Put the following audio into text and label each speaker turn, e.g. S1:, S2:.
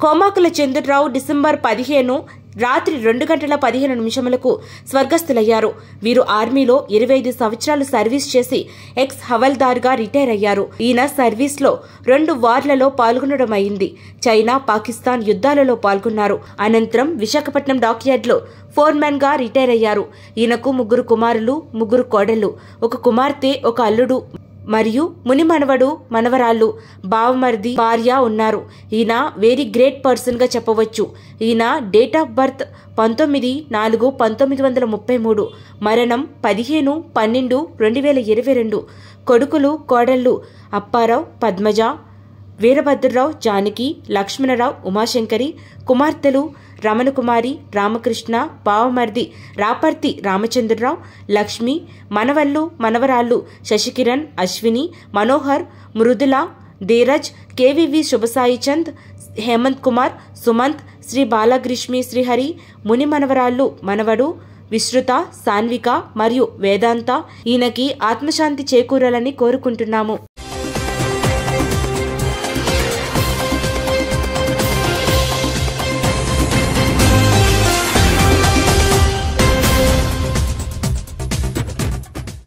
S1: కోమాకుల Chandra Rao December పదిహేను రాత్రి రెండు గంటల పదిహేను నిమిషములకు స్వర్గస్థులయ్యారు వీరు ఆర్మీలో ఇరవై ఐదు సంవత్సరాలు సర్వీస్ చేసి ఎక్స్ హవల్దార్గా రిటైర్ అయ్యారు ఈయన సర్వీస్లో రెండు వార్లలో పాల్గొనడం అయింది చైనా పాకిస్తాన్ యుద్ధాలలో పాల్గొన్నారు అనంతరం విశాఖపట్నం డాక్యార్డ్లో ఫోర్మెన్ గా రిటైర్ అయ్యారు ఈయనకు ముగ్గురు కుమారులు ముగ్గురు కోడళ్లు ఒక కుమార్తె ఒక అల్లుడు మరియు ముని మనవడు మనవరాళ్ళు బావమరిది భార్య ఉన్నారు ఈయన వెరీ గ్రేట్ పర్సన్ గా చెప్పవచ్చు ఈయన డేట్ ఆఫ్ బర్త్ పంతొమ్మిది నాలుగు పంతొమ్మిది వందల ముప్పై మూడు మరణం పదిహేను పన్నెండు రెండు వేల ఇరవై రెండు కొడుకులు కోడళ్ళు అప్పారావు పద్మజ వీరభద్రరావు జానకి లక్ష్మణరావు ఉమాశంకరి కుమార్తెలు రమణకుమారి రామకృష్ణ బావమర్ది రాపర్తి రామచంద్రరావు లక్ష్మి మనవళ్ళు మనవరాళ్ళు శశికిరణ్ అశ్విని మనోహర్ మృదుల ధీరజ్ కేవివి శుభసాయి చంద్ హేమంత్ కుమార్ సుమంత్ శ్రీ బాలగ్రిష్మి శ్రీహరి ముని మనవరాళ్ళు మనవడు విశ్రుత సాన్విక మరియు వేదాంత ఈయనకి ఆత్మశాంతి చేకూరాలని కోరుకుంటున్నాము